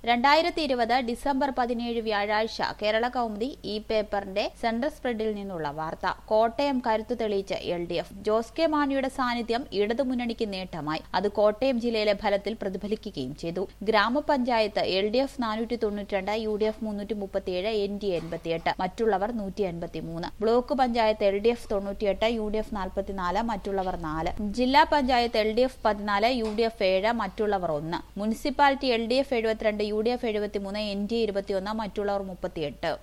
രണ്ടായിരത്തി ഇരുപത് ഡിസംബർ പതിനേഴ് വ്യാഴാഴ്ച കേരള കൗമുദി ഈ പേപ്പറിന്റെ സെൻട്രൽ സ്പ്രെഡിൽ നിന്നുള്ള വാർത്ത കോട്ടയം കരുത്തു തെളിയിച്ച L D F Jose K മാണിയുടെ സാന്നിധ്യം ഇടതുമുന്നണിക്ക് നേട്ടമായി അത് കോട്ടയം ജില്ലയിലെ ഫലത്തിൽ പ്രതിഫലിക്കുകയും ചെയ്തു ഗ്രാമപഞ്ചായത്ത് എൽ ഡി എഫ് നാനൂറ്റി തൊണ്ണൂറ്റിരണ്ട് യു ഡി എഫ് മുന്നൂറ്റി മുപ്പത്തിയേഴ് എൻ ഡി എൺപത്തിയെട്ട് മറ്റുള്ളവർ നൂറ്റി എൺപത്തിമൂന്ന് block panchayat L D F തൊണ്ണൂറ്റിയെട്ട് യു ഡി എഫ് നാൽപ്പത്തിനാല് മറ്റുള്ളവർ നാല് ജില്ലാ പഞ്ചായത്ത് എൽ ഡി എഫ് പതിനാല് യു ഡി എഫ് ഏഴ് മറ്റുള്ളവർ ഒന്ന് മുനിസിപ്പാലിറ്റി എൽ ഡി എഫ് എഴുപത്തിരണ്ട് യു ഡി എഫ് എഴുപത്തിമൂന്ന് എൻ ഡി എ ഇരുപത്തിയൊന്ന് മറ്റുള്ളവർ മുപ്പത്തിയെട്ട്